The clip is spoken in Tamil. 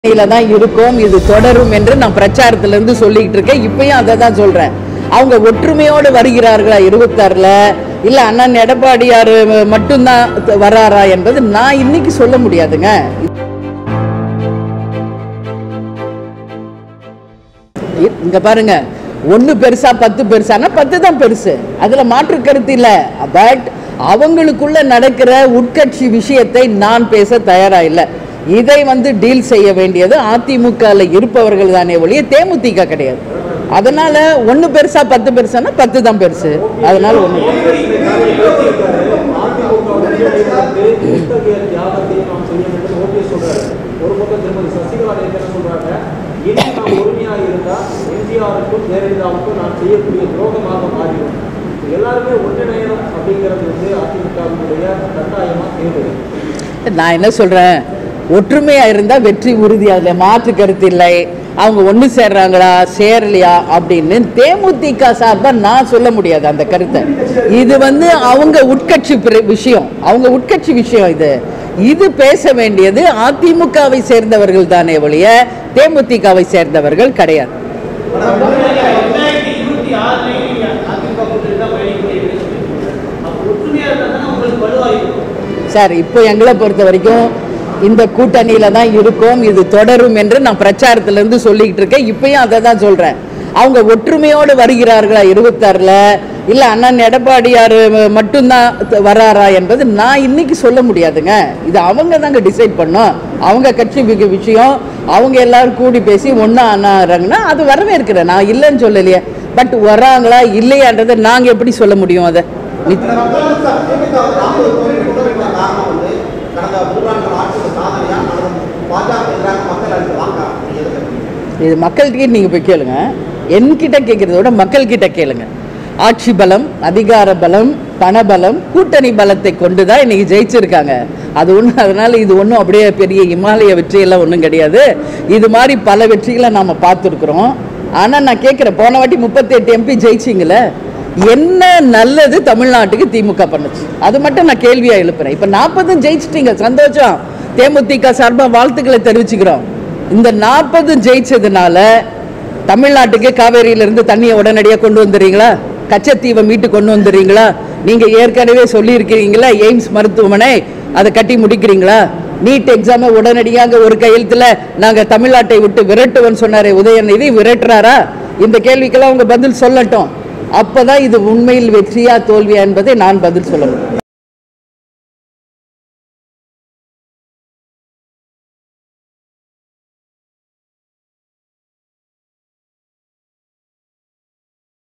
நிலையில தான் இருக்கோம் இது தொடரும் என்று நான் பிரச்சாரத்துல இருந்து சொல்லிக்கிட்டு இருக்கேன் இப்பயும் அதை தான் சொல்றேன் அவங்க ஒற்றுமையோடு வருகிறார்களா இருபத்தாறுல இல்ல அண்ணன் எடப்பாடியார் மட்டும்தான் வராரா என்பது நான் இன்னைக்கு சொல்ல முடியாதுங்க இ- இங்க பாருங்க ஒண்ணு பெருசா பத்து பெருசானா பத்து தான் பெருசு அதுல மாற்று கருத்து இல்ல பட் அவங்களுக்குள்ள நடக்கிற உட்கட்சி விஷயத்தை நான் பேச தயாரா இல்ல இதை வந்து டீல் செய்ய வேண்டியது அதிமுக இருப்பவர்கள் தானே ஒழிய தேமுதிக கிடையாது அதனால ஒண்ணு பெருசா பத்து பெருசானா பத்து தான் பெருசு அதனால ஒண்ணு இத்தகைய தியாகத்தையும் நாம் செய்ய வேண்டும் ஓபிஎஸ் சொல்றாரு ஒரு பக்கம் திருமதி சசிகலா நேத்து என்ன சொல்றாங்க இனி நாம் ஒருமையா இருந்தா எம்ஜிஆருக்கும் ஜெயலலிதாவுக்கும் நான் செய்யக்கூடிய துரோகமாக மாறிடும் எல்லாருமே ஒன்றிணையணும் அப்படிங்கிறது வந்து அதிமுகவினுடைய கட்டாயமா தேவை நான் என்ன சொல்றேன் ஒற்றுமையா இருந்தா வெற்றி உறுதி அதுல மாற்று கருத்து இல்லை அவங்க ஒண்ணு சேர்றாங்களா சேரலையா அப்படின்னு தேமுதிக சார்பா நான் சொல்ல முடியாது அந்த கருத்தை இது வந்து அவங்க உட்கட்சி பிர- விஷயம் அவங்க உட்கட்சி விஷயம் இது இது பேச வேண்டியது அதிமுகவை சேர்ந்தவர்கள் தானே ஒழிய தேமுதிகவை சேர்ந்தவர்கள் கிடையாது ரெண்டாயிரத்தி இருபத்தி ஆறுலயும் நீங்க அதிமுக கூட்டணி தான் பயணிக்கிறீங்க அப்போ ஒற்றுமையா இருந்தா தானே உங்களுக்கு வலுவாயிருக்கும் சார் இப்போ எங்களை பொறுத்த வரைக்கும் இந்த கூட்டணியில தான் இருக்கோம் இது தொடரும் என்று நான் பிரச்சாரத்துல இருந்து சொல்லிக்கிட்டு இருக்கேன் இப்பயும் அதை தான் சொல்றேன் அவங்க ஒற்றுமையோடு வருகிறார்களா இருபத்தாறுல இல்ல அண்ணன் எடப்பாடியார் மட்டும்தான் வராரா என்பது நான் இன்னைக்கு சொல்ல முடியாதுங்க இது அவங்க தாங்க டிசைட் பண்ணோம் அவங்க கட்சி வி- விஷயம் அவங்க எல்லாரும் கூடி பேசி ஒண்ணா அண்ணாறாங்கன்னா அது வரவேற்கிறேன் நான் இல்லைன்னு சொல்லலையே பட் வராங்களா இல்லையான்றதை நாங்க எப்படி சொல்ல முடியும் அதை நித்- கடந்த மூன்றாண்டு ஆட்சியோட சாதனையா நடந்த பாஜக எதிராக மக்கள் அளித்த வாக்கா இது மக்கள்கிட்ட நீங்க போய் கேளுங்க என்கிட்ட கேட்கறத விட மக்கள்கிட்ட கேளுங்க ஆட்சி பலம் அதிகார பலம் பணபலம் கூட்டணி பலத்தை கொண்டு தான் இன்னைக்கு ஜெயிச்சிருக்காங்க அது ஒன்று அதனால இது ஒன்றும் அப்படியே பெரிய இமாலய வெற்றியெல்லாம் ஒன்றும் கிடையாது இது மாதிரி பல வெற்றிகளை நாம பார்த்துருக்குறோம் ஆனால் நான் கேட்குறேன் போன வாட்டி முப்பத்தெட்டு எம்பி ஜெயிச்சிங்களே என்ன நல்லது தமிழ்நாட்டுக்கு திமுக பண்ணுச்சு அது மட்டும் நான் கேள்வியா எழுப்புறேன் இப்போ நாற்பதும் ஜெயிச்சிட்டீங்க சந்தோஷம் தேமுதிக சார்பாக வாழ்த்துக்களை தெரிவிச்சுக்கிறோம் இந்த நாற்பது ஜெயிச்சதுனால தமிழ்நாட்டுக்கு காவேரியில இருந்து தண்ணியை உடனடியாக கொண்டு வந்துடுறீங்களா கச்சத்தீவை மீட்டு கொண்டு வந்துடுறீங்களா நீங்க ஏற்கனவே சொல்லியிருக்கிறீங்களா எய்ம்ஸ் மருத்துவமனை அதை கட்டி முடிக்கிறீங்களா நீட் எக்ஸாமை உடனடியாக ஒரு கையெழுத்துல நாங்க தமிழ்நாட்டை விட்டு விரட்டுவோம்னு சொன்னாரே உதயநிதி விரட்டுறாரா இந்த கேள்விக்கெல்லாம் உங்க பதில் சொல்லட்டும் அப்பதான் இது உண்மையில் வெற்றியா தோல்வியா என்பதை நான் பதில் சொல்ல முடியும்